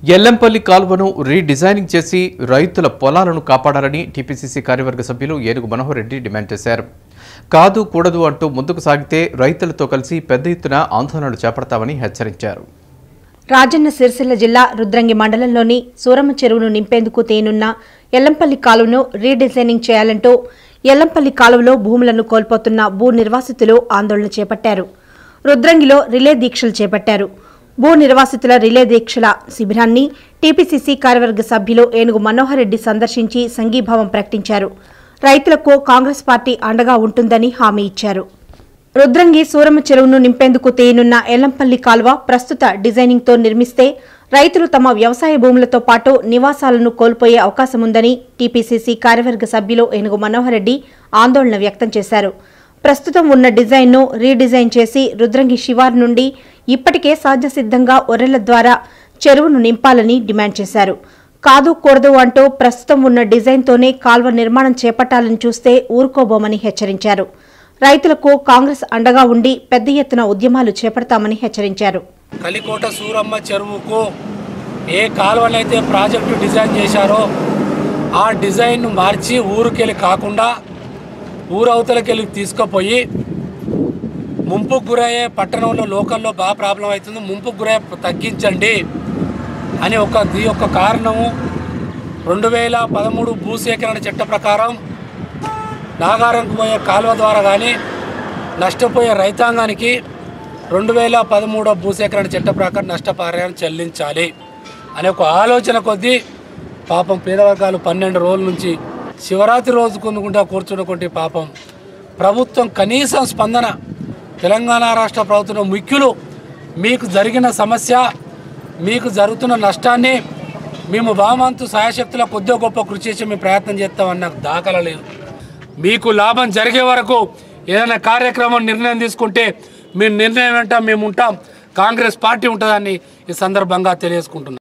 Yellampalli కాల్వను redesigning చేసి రైతుల పొలాలను కాపాడాలని టీపీసీసీ కార్యవర్గ సభ్యులు ఏనుగు మనోహర్ రెడ్డి డిమాండ్ చేశారు కాదు కూడదు అంటూ ముందుకు సాగితే రైతులతో కలిసి పెద్ద ఎత్తున ఆందోళనలు చేపడతామని హెచ్చరించారు రాజన్న సిరిసిల్ల జిల్లా రుద్రంగి మండలంలోని సూరమ్మ చెరువును నింపేందుకు తేనున్న ఎల్లంపల్లి కాలువను రీడిజైనింగ్ చేయాలంటూ ఎల్లంపల్లి కాలువలో భూములను కోల్పోతున్న భూ నిర్వాసితులు ఆందోళన చేపట్టారు రుద్రంగిలో రిలే దీక్షలు చేపట్టారు భూ నిర్వాసితుల రిలే దీక్షల శిబిరాన్ని టీపీసీసీ కార్యవర్గ సభ్యులు ఏనుగు మనోహర్ రెడ్డి సందర్శించి సంఘీభావం ప్రకటించారు రైతులకు కాంగ్రెస్ పార్టీ అండగా ఉంటుందని హామీ ఇచ్చారు రుద్రంగి సూరమ్మ చెరువును నింపేందుకు తేయనున్న ఎల్లంపల్లి కాల్వ ప్రస్తుత డిజైనింగ్తో నిర్మిస్తే రైతులు తమ వ్యవసాయ భూములతో పాటు నివాసాలను కోల్పోయే అవకాశముందని టీపీసీసీ కార్యవర్గ సభ్యులు ఏనుగు మనోహర్ రెడ్డి ఆందోళన వ్యక్తం చేశారు ప్రస్తుతం ఉన్న డిజైన్ను రీడిజైన్ చేసి రుద్రంగి శివారు నుండి ఇప్పటికే సహజసిద్ధంగా ఒర్రెల ద్వారా చెరువును నింపాలని డిమాండ్ చేశారు కాదు కూడదు అంటూ ప్రస్తుతం ఉన్న డిజైన్తోనే కాల్వ నిర్మాణం చేపట్టాలని చూస్తే ఊరుకోబోమని హెచ్చరించారు రైతులకు కాంగ్రెస్ అండగా ఉండి పెద్ద ఎత్తున ఉద్యమాలు చేపడతామని హెచ్చరించారు కలికోట సూరమ్మ చెరువుకు ఏ కాలువనైతే ప్రాజెక్టు డిజైన్ చేశారో ఆ డిజైన్ను మార్చి ఊరికెళ్ళి కాకుండా ఊరవతలకెళ్ళి తీసుకుపోయి ముంపుకు గురయ్యే పట్టణంలో లోకల్లో బాగా ప్రాబ్లం అవుతుంది ముంపుకు గురయ్యే తగ్గించండి అని ఒక దీ యొక్క కారణము రెండు వేల పదమూడు భూసేకరణ చట్ట ప్రకారం నాగారంకు పోయే కాలువ ద్వారా కానీ నష్టపోయే రైతాంగానికి రెండు వేల పదమూడో భూసేకరణ చట్ట ప్రకారం నష్టపరిహారం చెల్లించాలి అనే ఒక ఆలోచన కొద్దీ పాపం పేద వర్గాలు పన్నెండు రోజుల నుంచి శివరాత్రి రోజు కొనుక్కుంటా కూర్చున్నటువంటి పాపం ప్రభుత్వం కనీసం స్పందన తెలంగాణ రాష్ట్ర ప్రభుత్వం ముఖ్యులు మీకు జరిగిన సమస్య మీకు జరుగుతున్న నష్టాన్ని మేము బామంతు సాయశక్తుల కొద్దిగా గొప్ప కృషి చేసి మేము ప్రయత్నం చేస్తామని నాకు దాఖలా లేదు మీకు లాభం జరిగే వరకు ఏదైనా కార్యక్రమం నిర్ణయం తీసుకుంటే మీ నిర్ణయం వెంట మేము ఉంటాం కాంగ్రెస్ పార్టీ ఉంటుందని ఈ సందర్భంగా తెలియజేసుకుంటున్నాం